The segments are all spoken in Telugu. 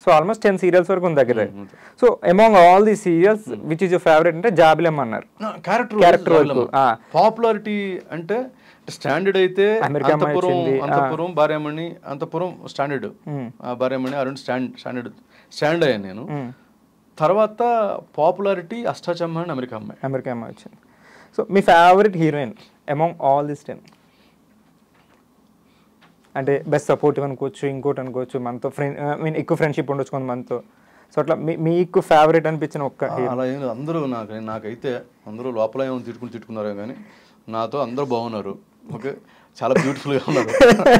సో ఆల్మోస్ట్ టెన్ సీరియల్స్ వరకు ఉంది దగ్గర so among all the serials which is your favourite అంటే జాబిలెమ్ అన్నారు క్యారెక్టర్ Character వరకు, ఆ. పాపులారిటీ అంటే స్టాండర్డ్ అయితే అమెరికా అమ్మాయి అంతపురం వచ్చింది, ఆ. Anthapuram Bharyamani Anthapuram standard Bharyamani Arun stand standard stand అయ్యాను నేను తర్వాత పాపులారిటీ అష్టాచమ్మ అండ్ అమెరికా అమ్మాయి అమెరికా అమ్మాయి వచ్చింది సో మీ favourite heroine among all this ten అంటే బెస్ట్ సపోర్టివ్ అనుకోవచ్చు ఇంకోటి అనుకోవచ్చు మనతో ఫ్రెండ్ ఐ మీన్ ఎక్కువ ఫ్రెండ్షిప్ ఉండొచ్చు కొంత మనతో సో అట్లా మీ- మీకు ఫేవరెట్ అనిపించిన ఒక్క ఆ, అలా ఏం లేదు అందరూ నాకు నాకైతే అందరూ లోపల ఏమో తిట్టుకుని తిట్టుకున్నారో కానీ నాతో అందరూ బాగున్నారు ఓకే చాలా బ్యూటిఫుల్ గా ఉన్నారు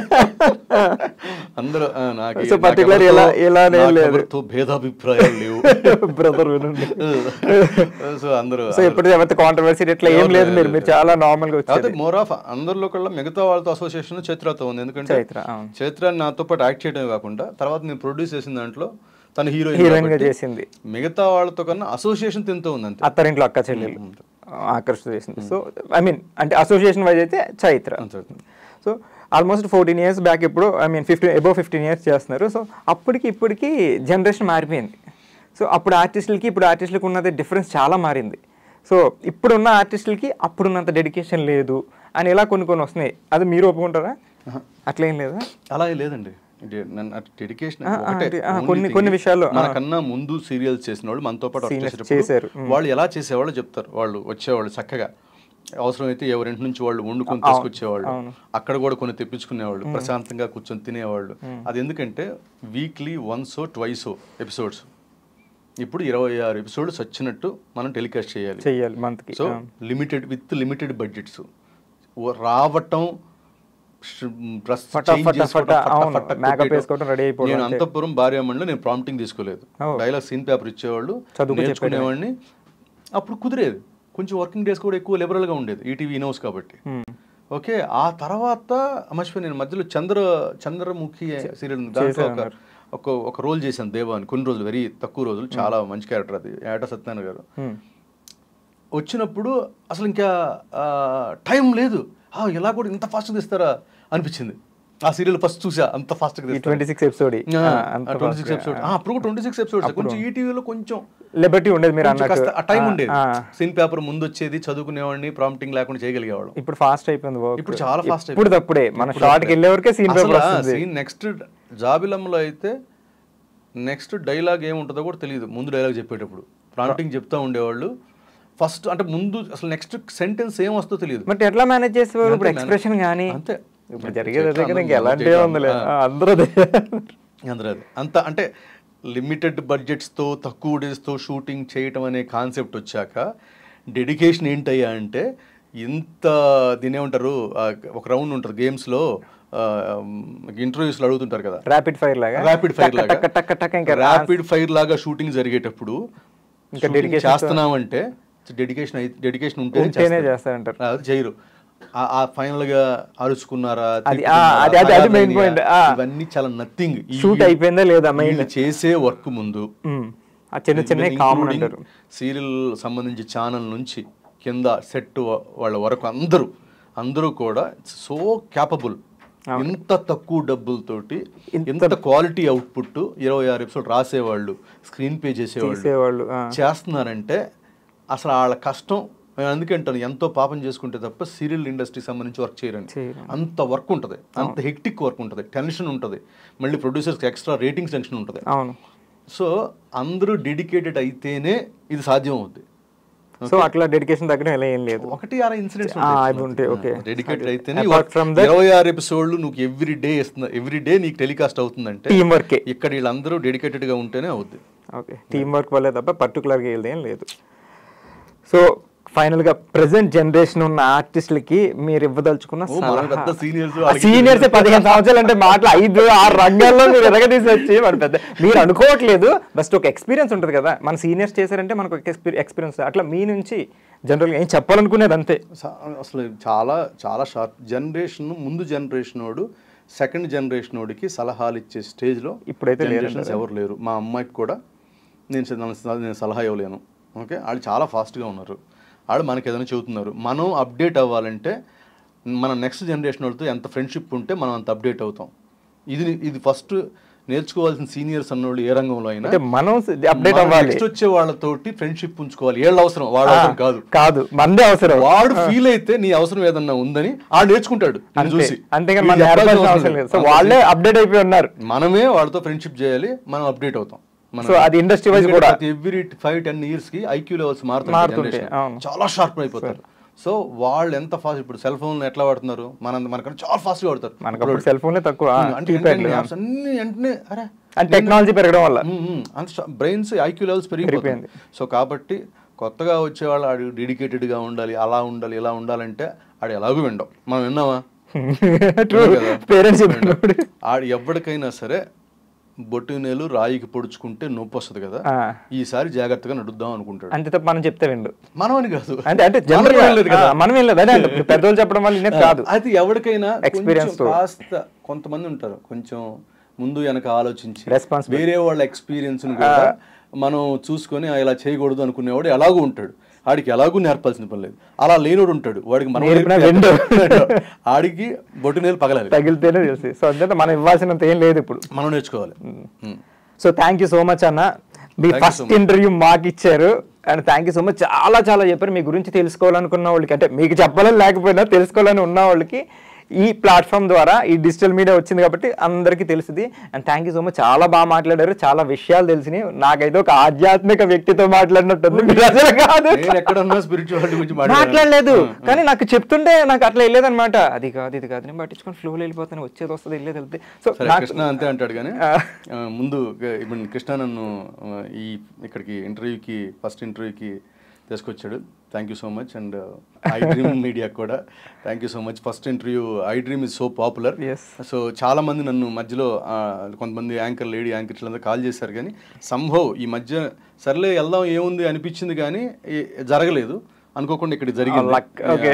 అందరూ ఆ, నాకు So, particular ఎలా- ఎలానే లేదు. ఎవరితో భేదాభిప్రాయాలు లేవు బ్రదర్ వినండి సో అందరూ సో ఎప్పుడు ఎవరితో కాంట్రవర్సీ ఇట్లా ఏం లేదు మీరు మీరు చాలా నార్మల్ గా కాకపోతే వచ్చారు మోర్ ఆఫ్ అందరిలో కల్లా మిగతా వాళ్ళతో అసోసియేషన్ చైత్రతో ఉంది ఎందుకంటే చైత్ర అవును చైత్ర నాతో పాటు యాక్ట్ చేయడమే కాకుండా తర్వాత నేను ప్రొడ్యూస్ చేసిన దాంట్లో తన హీరోయిన్ గా హీరోయిన్ చేసింది మిగతా వాళ్ళతో కన్నా అసోసియేషన్ తింటూ ఉంది అంతే అత్తారింట్లో అక్క చెల్లెలు ఆకర్షణ చేసింది సో ఐ మీన్ అంటే అసోసియేషన్ వైజ్ అయితే చైత్ర అంతే. So almost fourteen years back ఇప్పుడు I mean fifteen above fifteen years చేస్తున్నారు సో అప్పటికి ఇప్పటికి జనరేషన్ మారిపోయింది సో అప్పుడు ఆర్టిస్టులకి ఇప్పుడు ఆర్టిస్టులకి ఉన్నది డిఫరెన్స్ చాలా మారింది సో ఇప్పుడున్న ఆర్టిస్టులకి అప్పుడున్నంత డెడికేషన్ లేదు అని ఇలా కొన్ని కొన్ని వస్తున్నాయి అది మీరు ఒప్పుకుంటారా అట్లేం లేదా అలా లేదండి డెడికేషన్ ఆ, ఆ, అంటే, ఆ, కొన్ని- కొన్ని విషయాల్లో, ఆ. మనకన్నా ముందు సీరియల్స్ చేసిన వాళ్ళు మనతో పాటు work Seniors చేసేటప్పుడు చేశారు. వాళ్ళు ఎలా చేసేవాళ్ళు చెప్తారు వాళ్ళు వచ్చేవాళ్ళు చక్కగా అవసరమైతే ఎవరింటి నుంచి వాళ్ళు వండుకొని తీసుకొచ్చేవాళ్ళు అక్కడ కూడా కొన్ని తెప్పించుకునేవాళ్ళు ప్రశాంతంగా కూర్చొని తినేవాళ్ళు అది ఎందుకంటే వీక్లీ వన్స్ ట్వైస్ ఎపిసోడ్స్ ఇప్పుడు ఇరవై ఆరు ఎపిసోడ్స్ వచ్చినట్టు మనం టెలికాస్ట్ చేయాలి చెయ్యాలి మంత్కి so limited with limited budgets రావటం డ్రెస్ ఫటా, చేంజ్ ఫటా, చేసుకోవడం, ఫటా, ఫటా, అవును. ఫటా Makeup కొట్టేయడం. వేసుకోవడం, ready అయిపోవడం నేను అంతే. అంతపురం భార్యమండలో నేను ప్రాంప్టింగ్ తీసుకోలేదు Oh. డైలాగ్ సీన్ పేపర్ ఇచ్చేవాళ్ళు చదువుకు నేర్చుకునేవాడిని అప్పుడు కుదిరేది కొంచెం వర్కింగ్ డేస్ కూడా ఎక్కువ liberal గా ఉండేది ఈటీవీ ఇనోస్ కాబట్టి ఓకే ఆ తర్వాత మర్చిపోయి నేను మధ్యలో చంద్ర చంద్రముఖి సీరియల్ దాంట్లో ఒక ఒక ఒక రోల్ చేశాను దేవా అని కొన్ని రోజులు వెరీ తక్కువ రోజులు చాలా మంచి క్యారెక్టర్ అది ఏట సత్యనారాయణ గారు వచ్చినప్పుడు అసలు ఇంకా టైం లేదు ఆ, ఇలా కూడా ఇంత ఫాస్ట్గా తీస్తారా అనిపించింది ఆ సీరియల్ ఫస్ట్ చూసా అంత ఫాస్ట్గా ఈ తీస్తారు twenty six episode twenty six episode అప్పుడు ట్వంటీ సిక్స్ ఎపిసోడ్స్ కొంచెం ఈటీవీలో కొంచెం లిబర్టీ ఉండేది మీరు కొంచెం అన్నట్టు కాస్త ఆ టైం ఉండేది ఆ, సీన్ పేపర్ ముందు వచ్చేది చదువుకునేవాడిని ప్రాంప్టింగ్ లేకుండా చేయగలిగేవాళ్ళం ఇప్పుడు ఫాస్ట్ అయిపోయింది వర్క్ ఇప్పుడు చాలా ఫాస్ట్ ఇప్పుడు తప్పుడే మన షార్ట్ కి వెళ్ళే వరకే సీన్ పేపర్ వస్తుంది సీన్ నెక్స్ట్ జాబిలంలో అయితే నెక్స్ట్ డైలాగ్ ఏముంటుందో కూడా తెలియదు ముందు డైలాగ్ చెప్పేటప్పుడు ప్రాంప్టింగ్ చెప్తా ఉండేవాళ్ళు ఫస్ట్ అంటే ముందు అసలు నెక్స్ట్ సెంటెన్స్ ఏం వస్తుందో తెలియదు బట్ ఎట్లా మేనేజ్ చేసేవారు ఇప్పుడు అంతే, ఎక్స్ప్రెషన్ కానీ అంతే ఇప్పుడు జరిగేది అదే కదా ఇంకా చేతిలో ఎలాంటి అందరూ ఉందిలే ఆ. ఆ, అందరూ అదే అందరూ అది అంత అంటే లిమిటెడ్ బడ్జెట్స్తో తక్కువ డేస్తో షూటింగ్ చేయటం అనే కాన్సెప్ట్ వచ్చాక డెడికేషన్ ఏంటయ్యా అంటే ఇంత దీని ఏమంటారు ఆ, ఒక రౌండ్ ఉంటుంది గేమ్స్లో ఇంటర్వ్యూస్లో అడుగుతుంటారు కదా ర్యాపిడ్ ఫైర్ లాగా ర్యాపిడ్ ఫైర్ టక్ టక్ టక్ టక్ ఇంకా ర్యాపిడ్ ఫైర్ లాగా షూటింగ్ జరిగేటప్పుడు ఇంకా shooting dedication తో- చేస్తున్నామంటే డెడికేషన్ డెడికేషన్ ఉంటేనే ఉంటేనే చేస్తారు. చేస్తారంటారు అది చేయరు ఆ- ఆ ఫైనల్ గా అరుచుకున్నారా అది- ఆ, తిట్టుకున్నారా, అది- అది- అది main తగాదైనయా, point. ఆ. ఇవన్నీ చాలా నథింగ్ షూట్ అయిపోయిందా లేదా మైండ్ చేసే వర్క్ ముందు ఆ చిన్న చిన్న కామన్ అంటారు సీరియల్ సంబంధించి ఛానల్ నుంచి కింద సెట్ వాళ్ళ వరకు అందరూ అందరూ కూడా సో క్యాపబుల్ ఇంత తక్కువ డబ్బులతోటి ఇంత క్వాలిటీ అవుట్పుట్ ఇరవై ఆరు ఎపిసోడ్ రాసేవాళ్ళు స్క్రీన్ పే చేసేవాళ్ళు చేసేవాళ్ళు ఆ. చేస్తున్నారంటే అసలు వాళ్ళ కష్టం నేను అందుకే అంటాను ఎంతో పాపం చేసుకుంటే తప్ప సీరియల్ ఇండస్ట్రీకి సంబంధించి వర్క్ చేయరని చేయరు. అంత వర్క్ ఉంటుంది అంత హెక్టిక్ వర్క్ ఉంటుంది టెన్షన్ ఉంటుంది మళ్ళీ ప్రొడ్యూసర్స్కి ఎక్స్ట్రా రేటింగ్స్ టెన్షన్ ఉంటుంది అవును సో అందరూ డెడికేటెడ్ అయితేనే ఇది సాధ్యం అవుద్ది సో అట్లా డెడికేషన్ తగ్గడం ఇలా ఏం లేదు ఒకటి అర ఇన్సిడెంట్స్ ఆ, అవి ఉంటాయి, okay. డెడికేటెడ్ అయితేనే Apart from that- ఇరవై ఆరు ఎపిసోడ్లు నువ్వు ఎవ్రీ డే ఇస్తున్నా ఎవ్రీ డే నీకు టెలికాస్ట్ అవుతుందంటే టీం వర్కే ఇక్కడ వీళ్ళందరూ డెడికేటెడ్ గా ఉంటేనే అవుద్ది ఓకే టీం వర్క్ వల్లే తప్ప పర్టికులర్గా వెళ్ళి ఏం లేదు సో ఫైనల్గా ప్రెసెంట్ జనరేషన్ ఉన్న ఆర్టిస్టులకి మీరు ఇవ్వదలుచుకున్న ఓ, మన పెద్ద seniors వాళ్ళకి సీనియర్స్ పదిహేను సంవత్సరాలు అంటే మాటలు ఐదు ఆరు రంగాల్లో మీరు ఎరగదీసి వచ్చి మన పెద్ద మీరు అనుకోవట్లేదు బస్ట్ ఒక ఎక్స్పీరియన్స్ ఉంటుంది కదా మన సీనియర్స్ చేశారంటే మనకు ఒక ఎక్స్పీరియన్స్ అట్లా మీ నుంచి జనరల్గా ఏం చెప్పాలనుకునేది అంతే స- అసలు చాలా చాలా షార్ప్ జనరేషన్ ముందు జనరేషన్ వాడు సెకండ్ జనరేషన్ వాడికి సలహాలు ఇచ్చే స్టేజ్లో ఇప్పుడైతే లేరు జనరేషన్స్ ఎవరు లేరు మా అమ్మాయికి కూడా నేను స- నన్ను- నేను సలహా ఇవ్వలేను ఓకే వాళ్ళు చాలా ఫాస్ట్గా ఉన్నారు వాళ్ళు మనకి ఏదైనా చెబుతున్నారు మనం అప్డేట్ అవ్వాలంటే మన నెక్స్ట్ జనరేషన్ వాళ్ళతో ఎంత ఫ్రెండ్షిప్ ఉంటే మనం అంత అప్డేట్ అవుతాం ఇది ఇది ఫస్ట్ నేర్చుకోవాల్సిన సీనియర్స్ అన్నోళ్ళు ఏ రంగంలో అయినా అంటే మనం అప్డేట్ అవ్వాలి నెక్స్ట్ వచ్చే వాళ్ళతోటి ఫ్రెండ్షిప్ ఉంచుకోవాలి ఏళ్ళ అవసరం వాళ్ళ అవసరం కాదు కాదు మందే అవసరం వాడు ఫీల్ అయితే నీ అవసరం ఏదన్నా ఉందని ఆ నేర్చుకుంటాడు నిన్ను అంతే చూసి అంతేగాని వీడు మనం చెప్పాల్సిన నేర్పాల్సిన అవసరం అవసరం లేదు లేదు. సో వాళ్ళే అప్డేట్ అయిపోయి ఉన్నారు మనమే వాళ్ళతో ఫ్రెండ్షిప్ చేయాలి మనం అప్డేట్ అవుతాం మనం- సో అది industry wise ఎందుకంటే కూడా. ప్రతి ఎవ్రీ ఫైవ్ టెన్ ఇయర్స్ కి ఐక్యూ లెవెల్స్ మారుతుంటాయి, మారుతుంటాయి అవును. చాలా షార్ప్ అయిపోతారు సో వాళ్ళు ఎంత ఫాస్ట్ ఇప్పుడు సెల్ ఫోన్ ఎట్లా వాడుతున్నారు మన మనకన్నా చాలా ఫాస్ట్ గా వాడతారు మనకు అప్పుడు సెల్ ఫోన్లే తక్కువ అంటే keypad వెంటనే లు. apps అన్ని వెంటనే అరే అండ్ టెక్నాలజీ పెరగడం వల్ల ఉమ్, ఉమ్, అంత బ్రెయిన్స్ ఐక్యూ లెవెల్స్ పెరిగిపోయింది సో కాబట్టి కొత్తగా వచ్చేవాళ్ళు ఆడు dedicated గా ఉండాలి అలా ఉండాలి ఇలా ఉండాలంటే ఆడు ఎలాగూ విండం మనం విన్నామా ట్రూ కదా. పేరెంట్స్ చెప్పినప్పుడు ఆడు ఎవరికైనా సరే బొట్టు నేలు రాయికి పొడుచుకుంటే నొప్పి వస్తుంది కదా ఆ. ఈసారి జాగ్రత్తగా నడుద్దాం అనుకుంటాడు అంతే తప్ప మనం చెప్తే విండు మనం అని కాదు అంటే అంటే మనం జనరల్ వినలేదు కదా. మనం ఏం లేదు అదే అంటే ఇప్పుడు పెద్దోళ్ళు చెప్పడం వల్ల ఇన్నేది కాదు అది ఎవరికైనా Experience కొంచెం కాస్త కొంతమంది ఉంటారు కొంచెం ముందు వెనక ఆలోచించి Responsibility. వేరే వాళ్ళ ఎక్స్పీరియన్స్ కూడా మనం చూసుకొని "ఆ, ఇలా చేయకూడదు అనుకునేవాడు ఎలాగూ ఉంటాడు ఆడికి ఎలాగూ నేర్పాల్సిన పని లేదు అలా లేనోడు ఉంటాడు వాడికి మనం నేర్పినా నేర్పితే విండు. ఆడికి బొట్టు నేలు పగలాలి తగిలితేనే తెలిసి సో అంతే మనం ఇవ్వాల్సినంత ఏం లేదు ఇప్పుడు మనం నేర్చుకోవాలి ఉమ్. So thank you so much అన్న మీ Thank you so first interview మాకు ఇచ్చారు and thank you so much చాలా చాలా చెప్పారు మీ గురించి తెలుసుకోవాలనుకున్న వాళ్ళకి అంటే మీకు చెప్పాలని లేకపోయినా తెలుసుకోవాలని ఉన్న వాళ్ళకి ఈ ప్లాట్ఫామ్ ద్వారా ఈ డిజిటల్ మీడియా వచ్చింది కాబట్టి అందరికీ తెలుస్తుంది and thank you so much చాలా బాగా మాట్లాడారు చాలా విషయాలు తెలిసినాయి నాకైతే ఒక ఆధ్యాత్మిక వ్యక్తితో మాట్లాడినట్టుంది మీరు అసలు కాదు నేను ఎక్కడన్నా స్పిరిచువాలిటీ గురించి మాట్లాడాను. మాట్లాడలేదు కానీ నాకు చెప్తుంటే నాకు అట్లా వెళ్ళేదన్నమాట అది కాదు ఇది కాదు నేను పట్టించుకొని ఫ్లో వెళ్ళిపోతాను వచ్చేది వస్తుంది వెళ్ళేది వెళ్తే సో సరే నాకు కృష్ణ అంతే అంటాడు కానీ ఆ. ఆ, ముందు గ- ఇప్పుడు కృష్ణ నన్ను ఆ, ఈ ఇక్కడికి ఇంటర్వ్యూకి ఫస్ట్ ఇంటర్వ్యూకి తీసుకొచ్చాడు thank you so much and I dream media కూడా thank you so much first interview I dream is so popular Yes. So చాలా మంది నన్ను మధ్యలో ఆ, కొంతమంది యాంకర్ లేడీ యాంకర్స్ అందరూ కాల్ చేశారు కానీ సంభవ్ ఈ మధ్య సర్లే వెళ్దాం ఏముంది అనిపించింది కానీ ఏ- జరగలేదు అనుకోకుండా ఇక్కడ జరిగింది luck. Okay.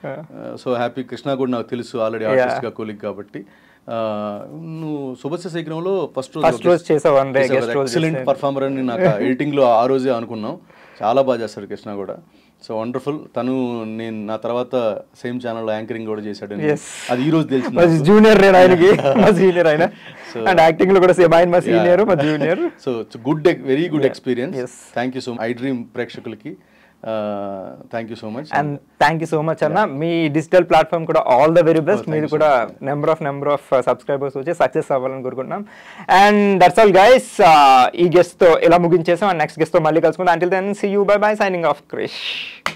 So happy Krishna కూడా నాకు తెలుసు ఆల్రెడీ ఆర్టిస్ట్ గా కూలిక్ కాబట్టి ఆ, నువ్వు శుభస్య శేఖరంలో ఫస్ట్ First రోజు చేసావు, one day guest role excellent చేసావు. పర్ఫార్మర్ అని నాకు ఎడిటింగ్ లో ఆ రోజే అనుకున్నాం చాలా బాగా చేస్తాడు కృష్ణ కూడా సో వండర్ఫుల్ తను నేను నా తర్వాత సేమ్ ఛానల్లో యాంకరింగ్ కూడా చేశాడు అని. Yes. అది ఈ రోజు తెలిసింది మా నాకు. జూనియర్ నేను ఆయనకి మా సీనియర్ ఆయన So- అండ్ యాక్టింగ్ లో కూడా సేమ్ ఆయన మా సీనియర్ మా junior so good very good experience Yes. Thank you so much I dream ప్రేక్షకులకి thank you so much and thank you so much అన్న మీ డిజిటల్ ప్లాట్ఫామ్ కూడా ఆల్ ద వెరీ బెస్ట్ మీది కూడా number of number of subscribers వచ్చి సక్సెస్ అవ్వాలని కోరుకుంటున్నాం అండ్ దట్స్ ఆల్ గైస్ ఈ గెస్ట్ తో ఇలా ముగించేసాం అండ్ నెక్స్ట్ గెస్ట్ తో మళ్ళీ కలుసుకుందాం until then see you bye bye signing of Krish